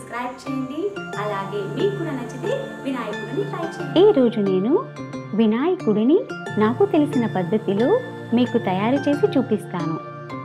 subscribe చేయండి అలాగే మీకు కూడా నచ్చితే వినాయకుడిని ట్రై చేయండి ఈ రోజు నేను వినాయకుడిని నాకు తెలిసిన పద్ధతిలో మీకు తయారు చేసి చూపిస్తాను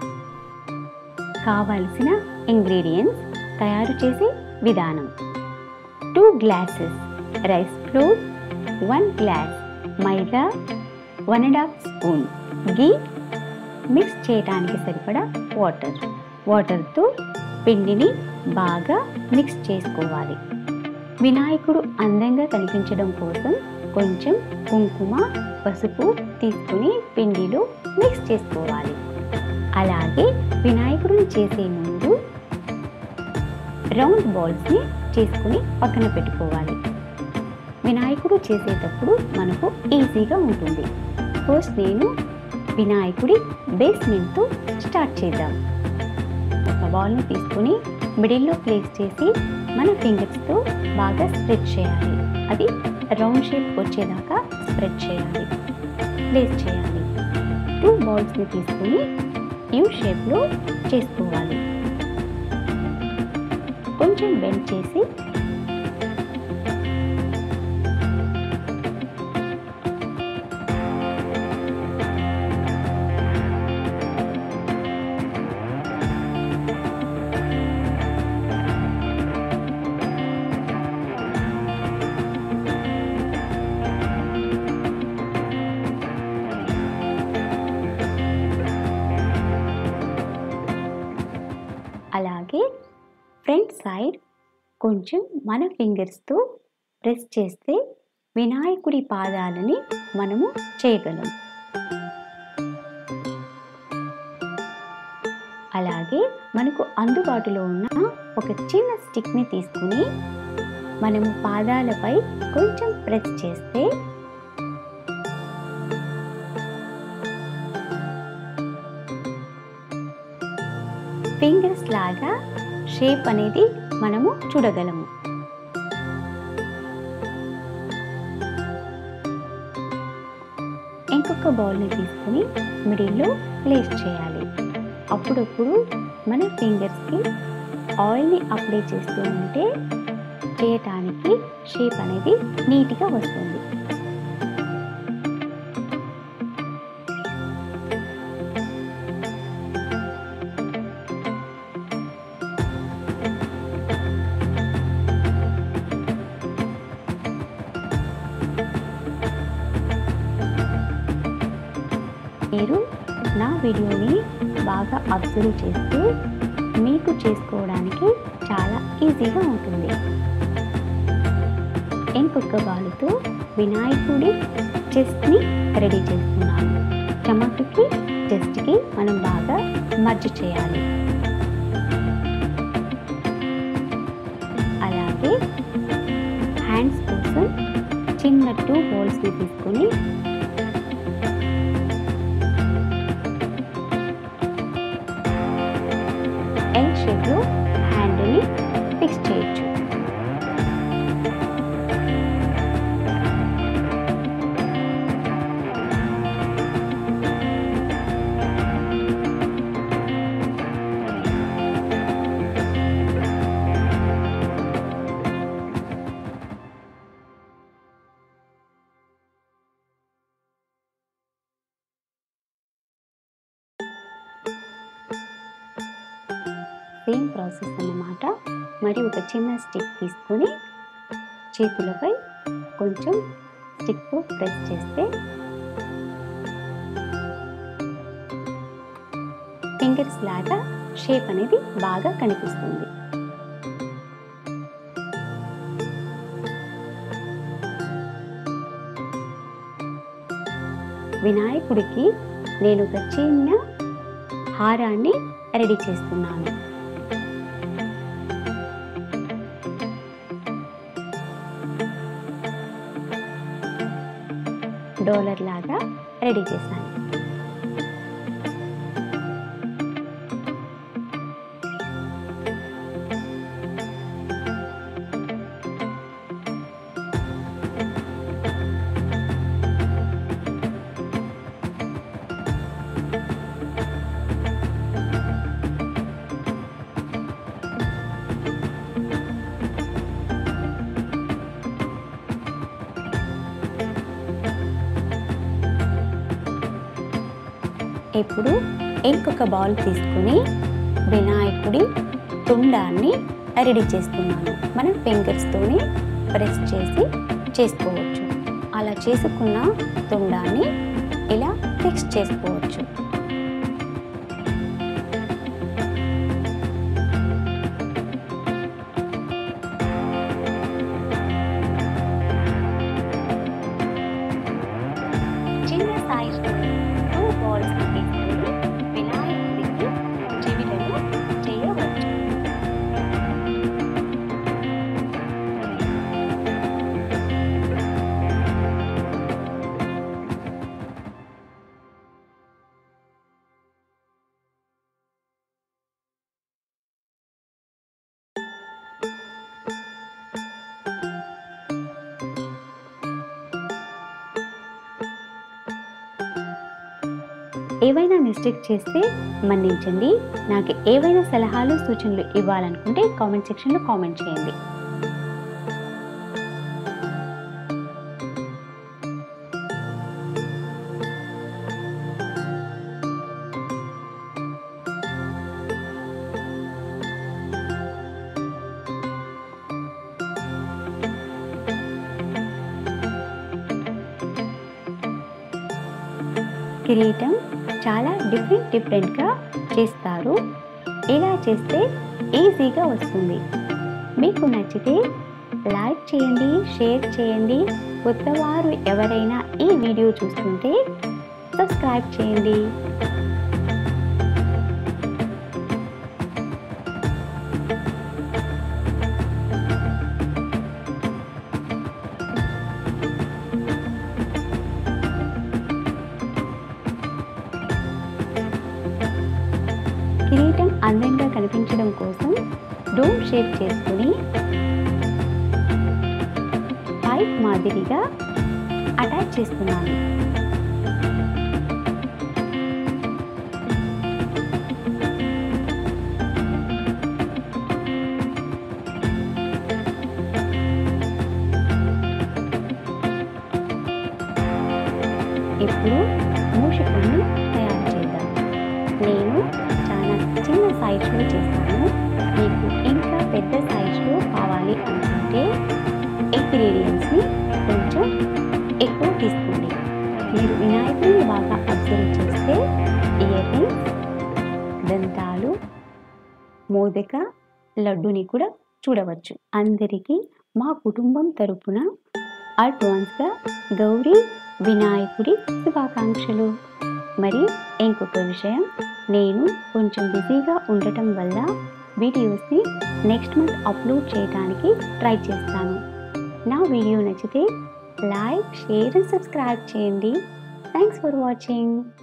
కావలసిన ఇంగ్రీడియంట్స్ తయారు చేసే విధానం two glasses rice flour one glass maida one and half spoon ghee mix చేయడానికి సరిపడా వాటర్ వాటర్తో పిండిని బాగా మిక్స్ చేసుకోవాలి వినాయకుడు అందంగా కనిపించడం కోసం కొంచెం కుంకుమ పసుపు తీసుకుని పిండిలో మిక్స్ చేసుకోవాలి అలాగే వినాయకుడిని చేసే ముందు రౌండ్ బాల్స్ని చేసుకుని పక్కన పెట్టుకోవాలి వినాయకుడు చేసేటప్పుడు మనకు ఈజీగా ఉంటుంది ఫస్ట్ నేను వినాయకుడి బేస్మెంట్తో స్టార్ట్ చేద్దాం ఒక బాల్ని తీసుకుని మిడిల్లో ప్లేస్ చేసి మన ఫింగర్స్తో బాగా స్ప్రెడ్ చేయాలి అది రౌండ్ షేప్ వచ్చేదాకా స్ప్రెడ్ చేయాలి ప్లేస్ చేయాలి టూ బాల్స్ని తీసుకుని యూ షేప్లో చేసుకోవాలి కొంచెం బెండ్ చేసి అలాగే ఫ్రంట్ సైడ్ కొంచెం మన ఫింగర్స్తో ప్రెస్ చేస్తే వినాయకుడి పాదాలని మనము చేయగలం అలాగే మనకు అందుబాటులో ఉన్న ఒక చిన్న స్టిక్ని తీసుకుని మనము పాదాలపై కొంచెం ప్రెస్ చేస్తే ఫింగర్స్ లాగా షేప్ అనేది మనము చూడగలము ఇంకొక బౌల్ని తీసుకుని మిడిల్లో ప్లేస్ చేయాలి అప్పుడప్పుడు మన ఫింగర్స్కి ఆయిల్ని అప్లై చేస్తూ ఉంటే చేయటానికి షేప్ అనేది నీట్గా వస్తుంది మీరు నా వీడియోని బాగా అబ్జర్వ్ చేస్తే మీకు చేసుకోవడానికి చాలా ఈజీగా ఉంటుంది ఇంకొక బాలుతో వినాయకుడి చెస్ట్ని రెడీ చేస్తున్నాను చమకుకి చెస్ట్కి మనం బాగా మర్జ్ చేయాలి అలాగే హ్యాండ్స్ కోసం చిన్న టూ బౌల్స్ని తీసుకొని ఎల్ షేప్లో హ్యాండ్ని ఫిక్స్ చేయొచ్చు సేమ్ ప్రాసెస్ అన్నమాట మరి ఒక చిన్న స్టిక్ తీసుకొని చేతులపై కొంచెం స్టిక్తో ప్రెస్ చేస్తే ఫింగర్స్ లాగా షేప్ అనేది బాగా కనిపిస్తుంది వినాయకుడికి నేను ఒక చిన్న హారాన్ని రెడీ చేస్తున్నాను డోలర్ లాగా రెడీ చేశాను ఇప్పుడు ఇంకొక బౌల్ తీసుకుని వినాయకుడి తుండాన్ని రెడీ చేస్తున్నాను మనం ఫింగర్స్తోని ప్రెస్ చేసి చేసుకోవచ్చు అలా చేసుకున్న తుండాన్ని ఇలా ఫిక్స్ చేసుకోవచ్చు చిన్న సైజు టూ బాల్స్ తీసుకొని వినాయకుడికి చెవిలను చేయవచ్చు ఏవైనా మిస్టేక్ చేస్తే మన్నించండి నాకు ఏవైనా సలహాలు సూచనలు ఇవ్వాలనుకుంటే కామెంట్ సెక్షన్లో కామెంట్ చేయండి కిరీటం చాలా డిఫరెంట్ డిఫరెంట్గా చేస్తారు ఇలా చేస్తే ఈజీగా వస్తుంది మీకు నచ్చితే లైక్ చేయండి షేర్ చేయండి కొత్తవారు ఎవరైనా ఈ వీడియో చూస్తుంటే సబ్స్క్రైబ్ చేయండి కిరీటం అందంగా కనిపించడం కోసం డోమ్ షేప్ చేసుకుని పైప్ మాదిరిగా అటాచ్ చేస్తున్నాను ఇప్పుడు మూషికాన్ని తయారు చేద్దాం నేను చాలా చిన్న సైజులో చేస్తాను మీకు ఇంకా పెద్ద సైజులో కావాలి అనుకుంటే ఇంగ్రీడియంట్స్ని కొంచెం ఎక్కువ తీసుకోండి మీరు వినాయకుడిని బాగా అబ్జర్వ్ చేస్తే ఇయర్ రింగ్స్ దంతాలు మోదక లడ్డుని కూడా చూడవచ్చు అందరికీ మా కుటుంబం తరపున అడ్వాన్స్గా గౌరీ వినాయకుడి శుభాకాంక్షలు మరి ఇంకొక విషయం నేను కొంచెం బిజీగా ఉండటం వల్ల వీడియోస్ని నెక్స్ట్ మంత్ అప్లోడ్ చేయడానికి ట్రై చేస్తాను నా వీడియో నచ్చితే లైక్ షేర్ అండ్ సబ్స్క్రైబ్ చేయండి థ్యాంక్స్ ఫర్ వాచింగ్